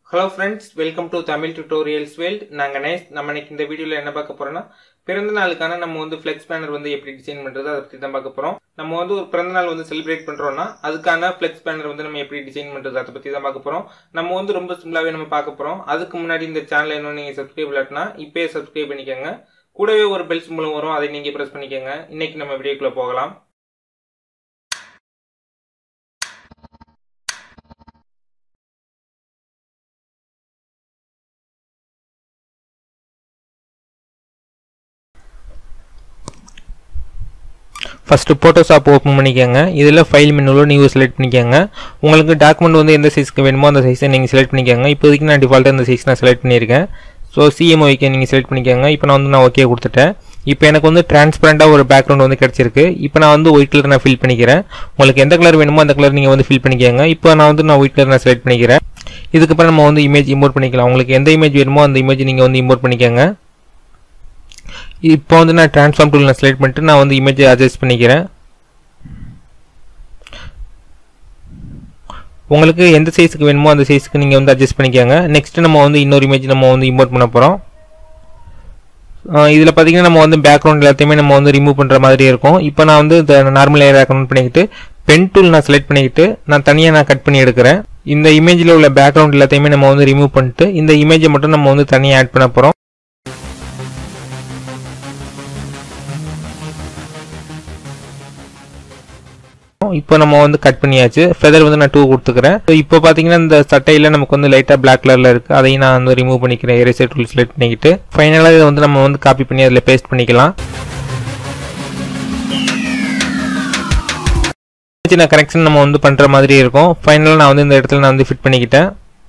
hello friends welcome to Tamil tutorials world நாங்கள் nice நம்ம இன்னைக்கு இந்த வீடியோவில் என்ன பார்க்க போறோம்னா பிறந்த நாளுக்கான நம்ம வந்து ஃப்ளெக்ஸ் பேனர் வந்து எப்படி டிசைன் பண்ணுறது அதை பற்றி தான் பார்க்க போகிறோம் நம்ம வந்து ஒரு பிறந்த நாள் வந்து செலிப்ரேட் பண்ணுறோம்னா அதுக்கான ஃப்ளெக்ஸ் பேனர் வந்து நம்ம எப்படி டிசைன் பண்ணுறது அதை பற்றி தான் பார்க்க போகிறோம் நம்ம வந்து ரொம்ப சிம்பிளாகவே நம்ம பார்க்க போகிறோம் அதுக்கு முன்னாடி இந்த சேனல் இன்னும் நீங்கள் சப்ஸ்கிரைப் இல்லாட்டினா இப்போயே சப்ஸ்கிரைப் பண்ணிக்கோங்க கூடவே ஒரு பெல் சிம்பிளும் வரும் அதை நீங்கள் ப்ரெஸ் பண்ணிக்கோங்க இன்னைக்கு நம்ம வீடியோக்குள்ளே போகலாம் ஃபஸ்ட்டு ஃபோட்டோஷாப் ஓப்பன் பண்ணிக்கோங்க இதில் ஃபைல் மெனுவில் நீங்கள் செலக்ட் பண்ணிக்கோங்க உங்களுக்கு டாக்குமெண்ட் வந்து எந்த சைஸ்க்கு வேணுமோ அந்த சைஸை நீங்கள் செலக்ட் பண்ணிக்கோங்க இப்போதைக்கு நான் டிஃபால்ட்டாக இந்த சைஸ் நான் செலக்ட் பண்ணியிருக்கேன் ஸோ சிஎம்ஓக்கு நீங்கள் செலக்ட் பண்ணிக்கோங்க இப்போ நான் வந்து நான் ஓகே கொடுத்துட்டேன் இப்போ எனக்கு வந்து டிரான்ஸ்பரண்ட்டாக ஒரு பேக்ரவுண்ட் வந்து கிடச்சிருக்கு இப்போ நான் வந்து ஒயிட் கலர் நான் ஃபில் பண்ணிக்கிறேன் உங்களுக்கு எந்த கலர் வேணுமோ அந்த கலர் நீங்கள் வந்து ஃபில் பண்ணிக்கோங்க இப்போ நான் வந்து நான் ஒயிட் கலர் நான் செலக்ட் பண்ணிக்கிறேன் இதுக்கப்புறம் நம்ம வந்து இமேஜ் இம்போர்ட் பண்ணிக்கலாம் உங்களுக்கு எந்த இமேஜ் வேணுமோ அந்த இமேஜ் நீங்கள் வந்து இம்போர்ட் பண்ணிக்கோங்க இப்போ வந்து நான் ட்ரான்ஸ்ஃபார்ம் டூல் நான் செலக்ட் பண்ணிட்டு நான் வந்து இமேஜை அட்ஜஸ்ட் பண்ணிக்கிறேன் உங்களுக்கு எந்த சைஸுக்கு வேணுமோ அந்த சைஸுக்கு நீங்கள் வந்து அட்ஜஸ்ட் பண்ணிக்கோங்க நெக்ஸ்ட் நம்ம வந்து இன்னொரு இமேஜ் நம்ம வந்து இம்போர்ட் பண்ண போகிறோம் இதில் பார்த்தீங்கன்னா நம்ம வந்து பேக்ரவுண்ட் எல்லாத்தையுமே நம்ம வந்து ரிமூவ் பண்ணுற மாதிரி இருக்கும் இப்போ நான் வந்து இந்த நார்மல் ஏரியா கன்வெர்ட் பண்ணிக்கிட்டு பென் டூல் நான் செலக்ட் பண்ணிக்கிட்டு நான் தனியாக நான் கட் பண்ணி எடுக்கிறேன் இந்த இமேஜில் உள்ள பேக்ரவுண்ட் எல்லாத்தையுமே நம்ம வந்து ரிமூவ் பண்ணிட்டு இந்த இமேஜை மட்டும் நம்ம வந்து தனியாக ஆட் பண்ண போகிறோம் இப்போ நம்ம வந்து கட் பண்ணியாச்சு ஃபெதர் வந்து நான் டூ கொடுத்துக்கிறேன் ஸோ இப்போ பார்த்தீங்கன்னா இந்த சட்டையில் நமக்கு வந்து லைட்டாக பிளாக் கலரில் இருக்குது அதையும் நான் வந்து ரிமூவ் பண்ணிக்கிறேன் எரேசர் டூல் செலக்ட் பண்ணிக்கிட்டு ஃபைனலாக இதை வந்து நம்ம வந்து காப்பி பண்ணி அதில் பேஸ்ட் பண்ணிக்கலாம் சின்ன கரெக்ஷன் நம்ம வந்து பண்ணுற மாதிரி இருக்கும் ஃபைனலாக நான் வந்து இந்த இடத்துல நான் வந்து ஃபிட் பண்ணிக்கிட்டேன்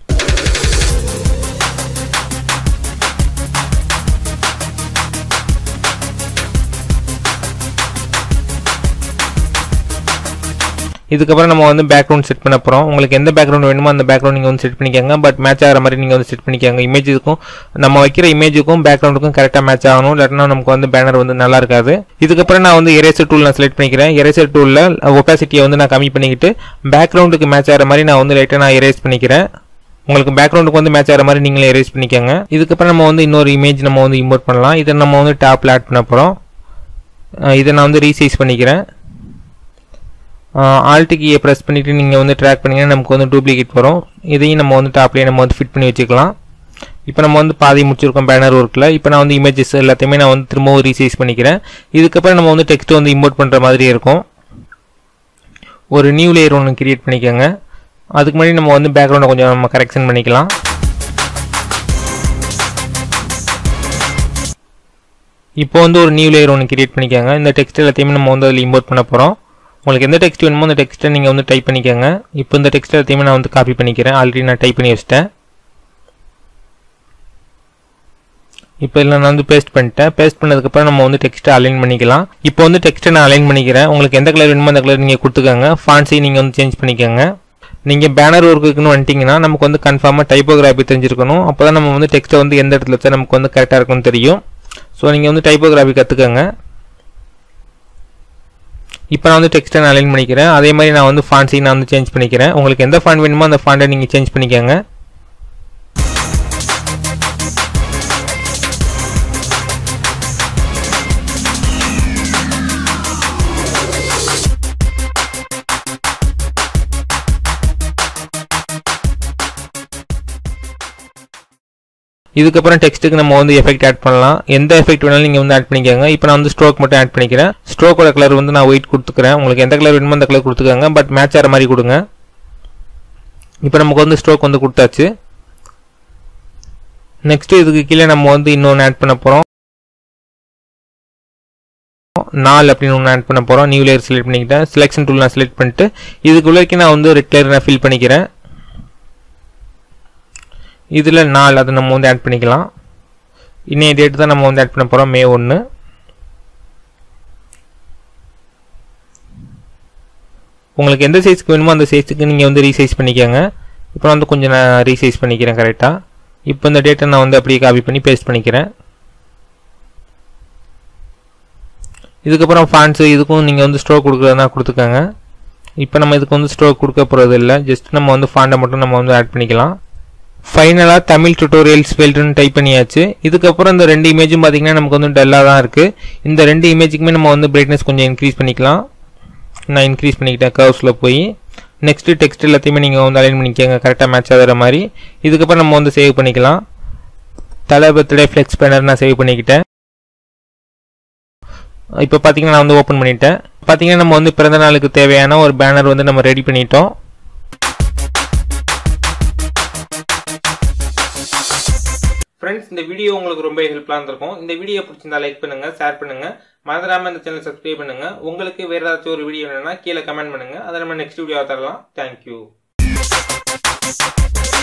இதுக்கப்புறம் நம்ம வந்து பேக்ரவுண்ட் செட் பண்ண போகிறோம் உங்களுக்கு எந்த பேக்ரவுண்ட் வேணுமோ அந்த பேக்ரவுண்ட் நீங்கள் வந்து செட் பண்ணிக்கோங்க பட் மேட்ச் ஆகிற மாதிரி நீங்கள் வந்து செட் பண்ணிக்கோங்க இமேஜுக்கும் நம்ம வைக்கிற இமேஜுக்கும் பேக்ரவுண்டுக்கும் கரெக்டாக மேட்ச் ஆகணும் இல்லாட்டினா நமக்கு வந்து பேனர் வந்து நல்லா இருக்காது இதுக்கப்புறம் நான் வந்து எரேசர் டூல் நான் செலக்ட் பண்ணிக்கிறேன் எரேசர் டூலில் ஒப்பாசிட்டியை வந்து நான் கம்மி பண்ணிக்கிட்டு பேக்ரவுண்டுக்கு மேட்ச் ஆகிற மாதிரி நான் வந்து லைட்டாக நான் எரேஸ் பண்ணிக்கிறேன் உங்களுக்கு பேக்ரவுண்டுக்கு வந்து மேட்ச் ஆகிற மாதிரி நீங்களே எரேஸ் பண்ணிக்கோங்க இதுக்கப்புறம் நம்ம வந்து இன்னொரு இமேஜ் நம்ம வந்து இம்போர்ட் பண்ணலாம் இதை நம்ம வந்து டாப்பில் ஆட் பண்ண போகிறோம் இதை நான் வந்து ரீசைஸ் பண்ணிக்கிறேன் ஆல்ட்டு கீயை ப்ரெஸ் பண்ணிவிட்டு நீங்கள் வந்து ட்ராக் பண்ணிங்கன்னா நமக்கு வந்து டூப்ளிகேட் வரும் இதையும் நம்ம வந்து டாப்லேயே நம்ம வந்து ஃபிட் பண்ணி வச்சுக்கலாம் இப்போ நம்ம வந்து பாதி முடிச்சிருக்கோம் பேனர் ஒர்க்கில் இப்போ நான் வந்து இமேஜஸ் எல்லாத்தையுமே நான் வந்து திரும்பவும் ரீசைஸ் பண்ணிக்கிறேன் இதுக்கப்புறம் நம்ம வந்து டெக்ஸ்ட் வந்து இம்போர்ட் பண்ணுற மாதிரி இருக்கும் ஒரு நியூ லேயர் ஒன்று கிரியேட் பண்ணிக்கோங்க அதுக்கு முன்னாடி நம்ம வந்து பேக்ரவுண்டை கொஞ்சம் நம்ம கரெக்ஷன் பண்ணிக்கலாம் இப்போ வந்து ஒரு நியூ லேயர் ஒன்று கிரியேட் பண்ணிக்கோங்க இந்த டெக்ஸ்ட் எல்லாத்தையுமே நம்ம வந்து அதில் இம்போர்ட் பண்ண போகிறோம் உங்களுக்கு எந்த டெக்ஸ்ட் வேணுமோ அந்த டெக்ஸ்ட்டை நீங்கள் வந்து டைப் பண்ணிக்கோங்க இப்போ இந்த டெக்ஸ்ட் எல்லாத்தையுமே நான் வந்து காப்பி பண்ணிக்கிறேன் ஆல்ரெடி நான் டைப் பண்ணி வச்சிட்டேன் இப்போ இதில் நான் வந்து பேஸ்ட் பண்ணிட்டேன் பேஸ்ட் பண்ணதுக்கப்புறம் நம்ம வந்து டெக்ஸ்ட்டை அலைன் பண்ணிக்கலாம் இப்போ வந்து டெக்ஸ்ட்டை நான் அலைன் பண்ணிக்கிறேன் உங்களுக்கு எந்த கலர் வேணுமோ அந்த கலர் நீங்கள் கொடுத்துக்கோங்க ஃபான்ஸையும் நீங்கள் வந்து சேஞ்ச் பண்ணிக்கோங்க நீங்கள் பேனர் ஒர்க்குன்னு வந்துட்டிங்கன்னா நமக்கு வந்து கன்ஃபார்மாக டைப்போகிராஃபி தெரிஞ்சிருக்கணும் அப்போ தான் நம்ம வந்து டெக்ஸ்ட்டை வந்து எந்த இடத்துல வச்சா நமக்கு வந்து கரெக்டாக இருக்கும்னு தெரியும் ஸோ நீங்கள் வந்து டைப்போகிராஃபி கற்றுக்கோங்க இப்போ நான் வந்து டெக்ஸ்ட்டை நான் அலைன் பண்ணிக்கிறேன் அதே மாதிரி நான் வந்து ஃபாண்ட்ஸையும் நான் வந்து சேஞ்ச் பண்ணிக்கிறேன் உங்களுக்கு எந்த ஃபாண்ட் வேணுமோ அந்த ஃபாண்டை நீங்கள் சேஞ்ச் பண்ணிக்கோங்க இதுக்கப்புறம் டெக்ஸ்ட்டுக்கு நம்ம வந்து எஃபெக்ட் ஆட் பண்ணலாம் எந்த எஃபெக்ட் வேணாலும் நீங்கள் வந்து ஆட் பண்ணிக்கோங்க இப்போ நான் வந்து ஸ்ட்ரோக் மட்டும் ஆட் பண்ணிக்கிறேன் ஸ்ட்ரோக்கோட கலர் வந்து நான் ஒயிட் கொடுத்துக்கிறேன் உங்களுக்கு எந்த கலர் வேணுமோ அந்த கலர் கொடுத்துக்கோங்க பட் மேட்ச் ஆகிற மாதிரி கொடுங்க இப்போ நமக்கு வந்து ஸ்ட்ரோக் வந்து கொடுத்தாச்சு நெக்ஸ்ட் இதுக்கு கீழே நம்ம வந்து இன்னொன்று ஆட் பண்ண போகிறோம் நாலு அப்படின்னு ஒன்று ஆட் பண்ண போகிறோம் நியூ லேயர் செலக்ட் பண்ணிக்கிட்டேன் செலெக்ஷன் டூல் நான் செலக்ட் பண்ணிட்டு இதுக்குள்ளே நான் வந்து ரெட் கலர் நான் ஃபில் பண்ணிக்கிறேன் இதில் நாலு அதை நம்ம வந்து ஆட் பண்ணிக்கலாம் இன்னைய டேட் தான் நம்ம வந்து ஆட் பண்ண போகிறோம் மே ஒன்று உங்களுக்கு எந்த சைஸ்க்கு வேணுமோ அந்த சைஸுக்கு நீங்கள் வந்து ரீசைஸ் பண்ணிக்கோங்க இப்போ வந்து கொஞ்சம் நான் ரீசைஸ் பண்ணிக்கிறேன் கரெக்டாக இப்போ இந்த டேட்டை நான் வந்து அப்படியே காப்பி பண்ணி பேஸ்ட் பண்ணிக்கிறேன் இதுக்கப்புறம் ஃபான்ஸு இதுக்கும் நீங்கள் வந்து ஸ்ட்ரோக் கொடுக்குறதுனா கொடுத்துக்கோங்க இப்போ நம்ம இதுக்கு வந்து ஸ்ட்ரோக் கொடுக்க போகிறது இல்லை ஜஸ்ட் நம்ம வந்து ஃபாண்டை மட்டும் நம்ம வந்து ஆட் பண்ணிக்கலாம் ஃபைனலாக தமிழ் டுட்டோரியல்ஸ் ஃபெல்டுன்னு டைப் பண்ணியாச்சு இதுக்கப்புறம் இந்த ரெண்டு இமேஜும் பார்த்தீங்கன்னா நமக்கு வந்து டல்லாக தான் இருக்குது இந்த ரெண்டு இமேஜுக்குமே நம்ம வந்து பிரைட்னஸ் கொஞ்சம் இன்க்ரீஸ் பண்ணிக்கலாம் நான் இன்க்ரீஸ் பண்ணிக்கிட்டேன் கர்வ்ஸில் போய் நெக்ஸ்ட்டு டெக்ஸ்ட் எல்லாத்தையுமே நீங்கள் வந்து அலைன் பண்ணிக்கோங்க கரெக்டாக மேட்ச் ஆகிற மாதிரி இதுக்கப்புறம் நம்ம வந்து சேவ் பண்ணிக்கலாம் தலை பர்த்டே ஃப்ளெக்ஸ் பேனர் நான் சேவ் பண்ணிக்கிட்டேன் இப்போ பார்த்தீங்கன்னா நான் வந்து ஓப்பன் பண்ணிட்டேன் பார்த்தீங்கன்னா நம்ம வந்து பிறந்த நாளுக்கு தேவையான ஒரு பேனர் வந்து நம்ம ரெடி பண்ணிட்டோம் ஃப்ரெண்ட்ஸ் இந்த வீடியோ உங்களுக்கு ரொம்ப ஹெல்ப்ஃபுல்லாக இருந்திருக்கும் இந்த வீடியோ பிடிச்சிருந்தா லைக் பண்ணுங்க ஷேர் பண்ணுங்க மறந்துடாம இந்த சேனல் சப்ஸ்கிரைப் பண்ணுங்க உங்களுக்கு வேற ஏதாச்சும் ஒரு வீடியோ வேணும்னா கீழே கமெண்ட் பண்ணுங்க அதை நம்ம நெக்ஸ்ட் வீடியோ தரலாம் தேங்க்யூ